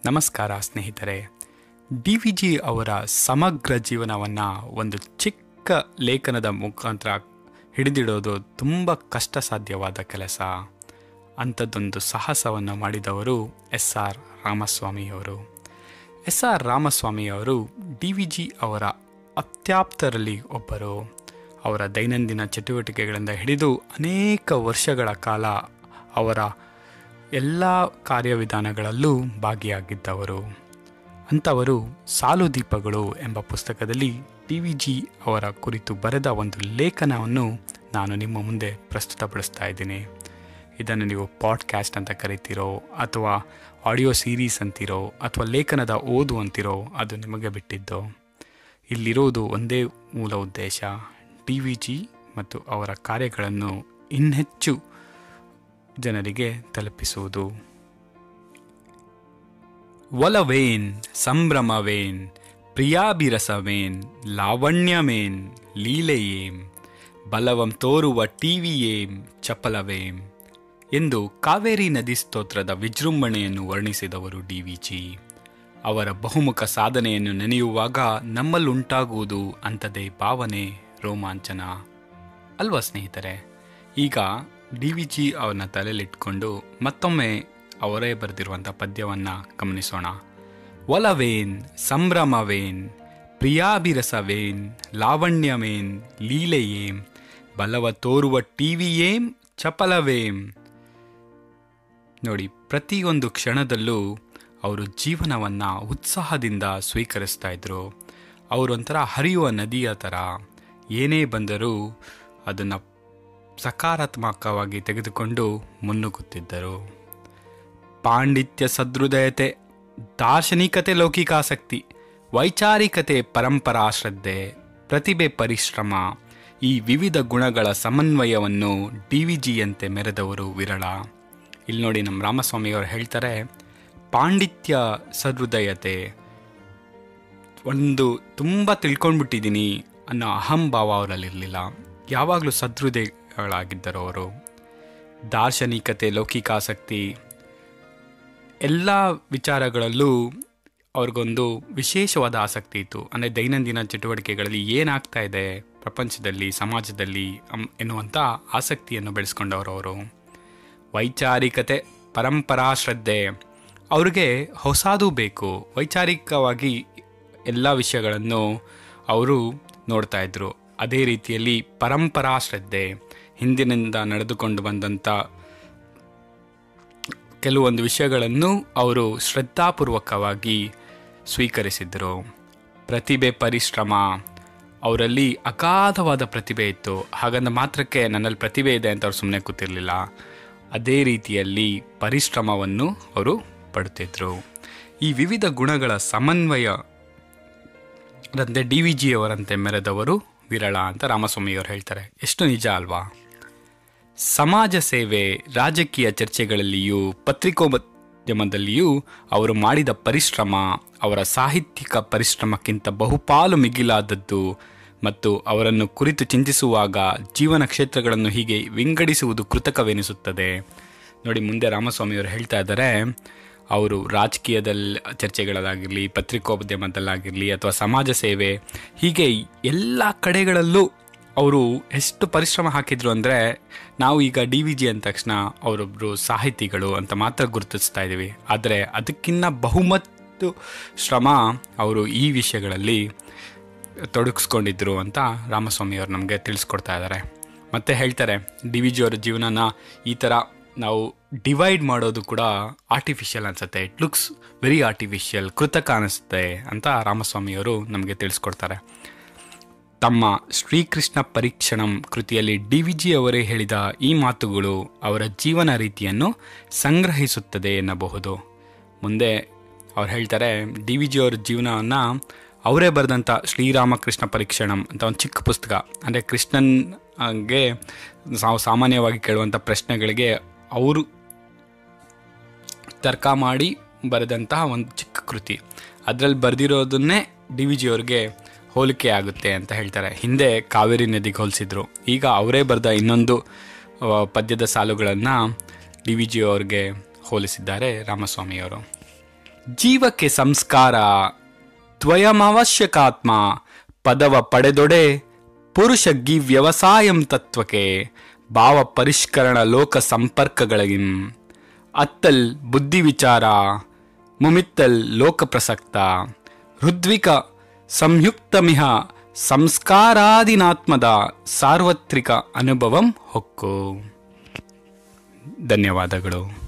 ನಮಸ್ಕಾರ ಸ್ನೇಹಿತರೆ D V G ಅವರ ಸಮಗ್ರ ಜೀವನವನ್ನು ಒಂದು ಚಿಕ್ಕ ಲೇಖನದ ಮುಖಾಂತರ ಹಿಡಿದಿಡೋದು ತುಂಬ ಕಷ್ಟ ಸಾಧ್ಯವಾದ ಕೆಲಸ ಅಂಥದ್ದೊಂದು ಸಾಹಸವನ್ನು ಮಾಡಿದವರು ಎಸ್ ಆರ್ ರಾಮಸ್ವಾಮಿಯವರು ಎಸ್ ಆರ್ ರಾಮಸ್ವಾಮಿಯವರು ಡಿ ವಿ ಜಿ ಅವರ ಅತ್ಯಾಪ್ತರಲ್ಲಿ ಒಬ್ಬರು ಅವರ ದೈನಂದಿನ ಚಟುವಟಿಕೆಗಳಿಂದ ಹಿಡಿದು ಅನೇಕ ವರ್ಷಗಳ ಕಾಲ ಅವರ ಎಲ್ಲ ಕಾರ್ಯವಿಧಾನಗಳಲ್ಲೂ ಭಾಗಿಯಾಗಿದ್ದವರು ಅಂಥವರು ಸಾಲು ದೀಪಗಳು ಎಂಬ ಪುಸ್ತಕದಲ್ಲಿ ಟಿ ವಿ ಜಿ ಅವರ ಕುರಿತು ಬರೆದ ಒಂದು ಲೇಖನವನ್ನು ನಾನು ನಿಮ್ಮ ಮುಂದೆ ಪ್ರಸ್ತುತಪಡಿಸ್ತಾ ಇದ್ದೀನಿ ಇದನ್ನು ನೀವು ಪಾಡ್ಕ್ಯಾಸ್ಟ್ ಅಂತ ಕರಿತೀರೋ ಅಥವಾ ಆಡಿಯೋ ಸೀರೀಸ್ ಅಂತೀರೋ ಅಥವಾ ಲೇಖನದ ಓದು ಅಂತೀರೋ ಅದು ನಿಮಗೆ ಬಿಟ್ಟಿದ್ದು ಇಲ್ಲಿರೋದು ಒಂದೇ ಮೂಲ ಉದ್ದೇಶ ಟಿ ವಿ ಜಿ ಮತ್ತು ಅವರ ಕಾರ್ಯಗಳನ್ನು ಇನ್ನೆಚ್ಚು ಜನರಿಗೆ ತಲುಪಿಸುವುದು ಒಲವೇನ್ ಸಂಭ್ರಮವೇನ್ ಪ್ರಿಯಾಭಿರಸವೇನ್ ಲಾವಣ್ಯಮೇನ್ ಲೀಲೆಯೇಂ ಬಲವಂ ತೋರುವ ಟಿವಿಯೇಂ ಚಪಲವೇಂ ಎಂದು ಕಾವೇರಿ ನದಿ ಸ್ತೋತ್ರದ ವಿಜೃಂಭಣೆಯನ್ನು ವರ್ಣಿಸಿದವರು ಡಿ ವಿ ಜಿ ಅವರ ಬಹುಮುಖ ಸಾಧನೆಯನ್ನು ನೆನೆಯುವಾಗ ನಮ್ಮಲ್ಲುಂಟಾಗುವುದು ಅಂಥದೇ ಭಾವನೆ ರೋಮಾಂಚನ ಅಲ್ವಾ ಸ್ನೇಹಿತರೆ ಈಗ ಡಿ ವಿ ಜಿ ಅವರನ್ನ ತಲೆಯಲ್ಲಿಟ್ಕೊಂಡು ಮತ್ತೊಮ್ಮೆ ಅವರೇ ಬರೆದಿರುವಂಥ ಪದ್ಯವನ್ನು ಗಮನಿಸೋಣ ಒಲವೇನ್ ಸಂಭ್ರಮವೇನ್ ಪ್ರಿಯಾಭಿರಸವೇನ್ ಲಾವಣ್ಯವೇನ್ ಲೀಲೆಯೇಂ ಬಲವ ತೋರುವ ಟಿವಿಯೇಂ ಚಪಲವೇಂ ನೋಡಿ ಪ್ರತಿಯೊಂದು ಕ್ಷಣದಲ್ಲೂ ಅವರು ಜೀವನವನ್ನು ಉತ್ಸಾಹದಿಂದ ಸ್ವೀಕರಿಸ್ತಾ ಇದ್ರು ಅವರೊಂಥರ ಹರಿಯುವ ನದಿಯ ಥರ ಏನೇ ಬಂದರೂ ಅದನ್ನು ಸಕಾರಾತ್ಮಕವಾಗಿ ತೆಗೆದುಕೊಂಡು ಮುನ್ನುಗ್ಗುತ್ತಿದ್ದರು ಪಾಂಡಿತ್ಯ ಸದೃದಯತೆ ದಾರ್ಶನಿಕತೆ ಲೌಕಿಕಾಸಕ್ತಿ ವೈಚಾರಿಕತೆ ಪರಂಪರಾ ಶ್ರದ್ಧೆ ಪ್ರತಿಭೆ ಪರಿಶ್ರಮ ಈ ವಿವಿಧ ಗುಣಗಳ ಸಮನ್ವಯವನ್ನು ಡಿ ವಿ ಜಿಯಂತೆ ಮೆರೆದವರು ವಿರಳ ಇಲ್ಲಿ ನೋಡಿ ನಮ್ಮ ರಾಮಸ್ವಾಮಿಯವರು ಹೇಳ್ತಾರೆ ಪಾಂಡಿತ್ಯ ಸಹೃದಯತೆ ಒಂದು ತುಂಬ ತಿಳ್ಕೊಂಡ್ಬಿಟ್ಟಿದ್ದೀನಿ ಅನ್ನೋ ಅಹಂಭಾವ ಅವರಲ್ಲಿರಲಿಲ್ಲ ಯಾವಾಗಲೂ ಸದೃದಯಗಳಾಗಿದ್ದರು ಅವರು ದಾರ್ಶನಿಕತೆ ಲೌಕಿಕಾಸಕ್ತಿ ಎಲ್ಲ ವಿಚಾರಗಳಲ್ಲೂ ಅವ್ರಿಗೊಂದು ವಿಶೇಷವಾದ ಆಸಕ್ತಿ ಇತ್ತು ಅಂದರೆ ದೈನಂದಿನ ಚಟುವಟಿಕೆಗಳಲ್ಲಿ ಏನಾಗ್ತಾ ಇದೆ ಪ್ರಪಂಚದಲ್ಲಿ ಸಮಾಜದಲ್ಲಿ ಅಂ- ಎನ್ನುವಂಥ ಆಸಕ್ತಿಯನ್ನು ಬೆಳೆಸ್ಕೊಂಡವರು ಅವರು ವೈಚಾರಿಕತೆ ಪರಂಪರಾ ಶ್ರದ್ಧೆ ಅವ್ರಿಗೆ ಹೊಸದು ಬೇಕು ವೈಚಾರಿಕವಾಗಿ ಎಲ್ಲ ವಿಷಯಗಳನ್ನು ಅವರು ನೋಡ್ತಾ ಇದ್ರು ಅದೇ ರೀತಿಯಲ್ಲಿ ಪರಂಪರಾ ಶ್ರದ್ಧೆ ಹಿಂದಿನಿಂದ ನಡೆದುಕೊಂಡು ಬಂದಂಥ ಕೆಲವೊಂದು ವಿಷಯಗಳನ್ನು ಅವರು ಶ್ರದ್ಧಾಪೂರ್ವಕವಾಗಿ ಸ್ವೀಕರಿಸಿದ್ದರು ಪ್ರತಿಭೆ ಪರಿಶ್ರಮ ಅವರಲ್ಲಿ ಅಗಾಧವಾದ ಪ್ರತಿಭೆ ಇತ್ತು ಹಾಗಂದ ಮಾತ್ರಕ್ಕೆ ನನ್ನಲ್ಲಿ ಪ್ರತಿಭೆ ಇದೆ ಅಂತ ಅವ್ರು ಸುಮ್ಮನೆ ಕೂತಿರಲಿಲ್ಲ ಅದೇ ರೀತಿಯಲ್ಲಿ ಪರಿಶ್ರಮವನ್ನು ಅವರು ಪಡುತ್ತಿದ್ದರು ಈ ವಿವಿಧ ಗುಣಗಳ ಸಮನ್ವಯ ರಂತೆ ಡಿ ವಿ ಜಿ ಅವರಂತೆ ಮೆರೆದವರು ವಿರಳ ಅಂತ ರಾಮಸ್ವಾಮಿಯವರು ಹೇಳ್ತಾರೆ ಎಷ್ಟು ನಿಜ ಅಲ್ವಾ ಸಮಾಜ ಸೇವೆ ರಾಜಕೀಯ ಚರ್ಚೆಗಳಲ್ಲಿಯೂ ಪತ್ರಿಕೋದ್ಯಮದಲ್ಲಿಯೂ ಅವರು ಮಾಡಿದ ಪರಿಶ್ರಮ ಅವರ ಸಾಹಿತ್ಯಿಕ ಪರಿಶ್ರಮಕ್ಕಿಂತ ಬಹುಪಾಲು ಮಿಗಿಲಾದದ್ದು ಮತ್ತು ಅವರನ್ನು ಕುರಿತು ಚಿಂತಿಸುವಾಗ ಜೀವನ ಕ್ಷೇತ್ರಗಳನ್ನು ಹೀಗೆ ವಿಂಗಡಿಸುವುದು ಕೃತಕವೆನಿಸುತ್ತದೆ ನೋಡಿ ಮುಂದೆ ರಾಮಸ್ವಾಮಿಯವರು ಹೇಳ್ತಾ ಇದ್ದಾರೆ ಅವರು ರಾಜಕೀಯದಲ್ಲಿ ಚರ್ಚೆಗಳಲ್ಲಾಗಿರಲಿ ಪತ್ರಿಕೋದ್ಯಮದಲ್ಲಾಗಿರಲಿ ಅಥವಾ ಸಮಾಜ ಸೇವೆ ಹೀಗೆ ಎಲ್ಲ ಕಡೆಗಳಲ್ಲೂ ಅವರು ಎಷ್ಟು ಪರಿಶ್ರಮ ಹಾಕಿದ್ರು ಅಂದರೆ ನಾವು ಈಗ ಡಿ ವಿ ಜಿ ಅಂದ ತಕ್ಷಣ ಅವರೊಬ್ಬರು ಸಾಹಿತಿಗಳು ಅಂತ ಮಾತ್ರ ಗುರುತಿಸ್ತಾ ಇದ್ದೀವಿ ಆದರೆ ಅದಕ್ಕಿಂತ ಬಹುಮತ್ತು ಶ್ರಮ ಅವರು ಈ ವಿಷಯಗಳಲ್ಲಿ ತೊಡಗಿಸ್ಕೊಂಡಿದ್ರು ಅಂತ ರಾಮಸ್ವಾಮಿಯವರು ನಮಗೆ ತಿಳಿಸ್ಕೊಡ್ತಾ ಇದ್ದಾರೆ ಮತ್ತೆ ಹೇಳ್ತಾರೆ ಡಿ ವಿ ಜಿ ಅವರ ಜೀವನನ ಈ ಥರ ನಾವು ಡಿವೈಡ್ ಮಾಡೋದು ಕೂಡ ಆರ್ಟಿಫಿಷಿಯಲ್ ಅನಿಸುತ್ತೆ ಇಟ್ ಲುಕ್ಸ್ ವೆರಿ ಆರ್ಟಿಫಿಷಿಯಲ್ ಕೃತಕ ಅನಿಸುತ್ತೆ ಅಂತ ರಾಮಸ್ವಾಮಿಯವರು ನಮಗೆ ತಿಳಿಸ್ಕೊಡ್ತಾರೆ ತಮ್ಮ ಶ್ರೀಕೃಷ್ಣ ಪರೀಕ್ಷಣಂ ಕೃತಿಯಲ್ಲಿ ಡಿ ವಿ ಜಿ ಅವರೇ ಹೇಳಿದ ಈ ಮಾತುಗಳು ಅವರ ಜೀವನ ರೀತಿಯನ್ನು ಸಂಗ್ರಹಿಸುತ್ತದೆ ಎನ್ನಬಹುದು ಮುಂದೆ ಅವ್ರು ಹೇಳ್ತಾರೆ ಡಿ ವಿ ಜಿ ಅವರ ಜೀವನವನ್ನು ಅವರೇ ಬರೆದಂಥ ಶ್ರೀರಾಮಕೃಷ್ಣ ಪರೀಕ್ಷಣಂ ಅಂತ ಒಂದು ಚಿಕ್ಕ ಪುಸ್ತಕ ಅಂದರೆ ಕೃಷ್ಣನ್ಗೆ ನಾವು ಸಾಮಾನ್ಯವಾಗಿ ಕೇಳುವಂಥ ಪ್ರಶ್ನೆಗಳಿಗೆ ಅವರು ತರ್ಕ ಮಾಡಿ ಬರೆದಂತಹ ಒಂದು ಚಿಕ್ಕ ಕೃತಿ ಅದರಲ್ಲಿ ಬರೆದಿರೋದನ್ನೇ ಡಿ ವಿ ಜಿ ಅವ್ರಿಗೆ ಹೋಲಿಕೆ ಆಗುತ್ತೆ ಅಂತ ಹೇಳ್ತಾರೆ ಹಿಂದೆ ಕಾವೇರಿ ನದಿಗೆ ಹೋಲಿಸಿದ್ರು ಈಗ ಅವರೇ ಬರೆದ ಇನ್ನೊಂದು ಆ, ಪದ್ಯದ ಸಾಲುಗಳನ್ನು ಡಿ ವಿ ಜಿ ಅವ್ರಿಗೆ ಹೋಲಿಸಿದ್ದಾರೆ ರಾಮಸ್ವಾಮಿಯವರು ಜೀವಕ್ಕೆ ಸಂಸ್ಕಾರ ದ್ವಯಮವಶ್ಯಕಾತ್ಮ ಪದವ ಪಡೆದೊಡೆ ಪುರುಷ ಗಿ ವ್ಯವಸಾಯಂ ತತ್ವಕ್ಕೆ ಭಾವ ಪರಿಷ್ಕರಣ ಲೋಕ ಸಂಪರ್ಕಗಳಿಗಿಂ ಅತ್ತಲ್ ಬುದ್ಧಿ ವಿಚಾರ ಮುಮಿತ್ತಲ್ ಲೋಕ ಪ್ರಸಕ್ತ ಹೃದ್ವಿಕ ಸಂಯುಕ್ತಮಿಹ ಸಂಸ್ಕಾರಾದಿನಾತ್ಮದ ಸಾರ್ವತ್ರಿಕ ಅನುಭವಂ ಹೊಕ್ಕು ಧನ್ಯವಾದಗಳು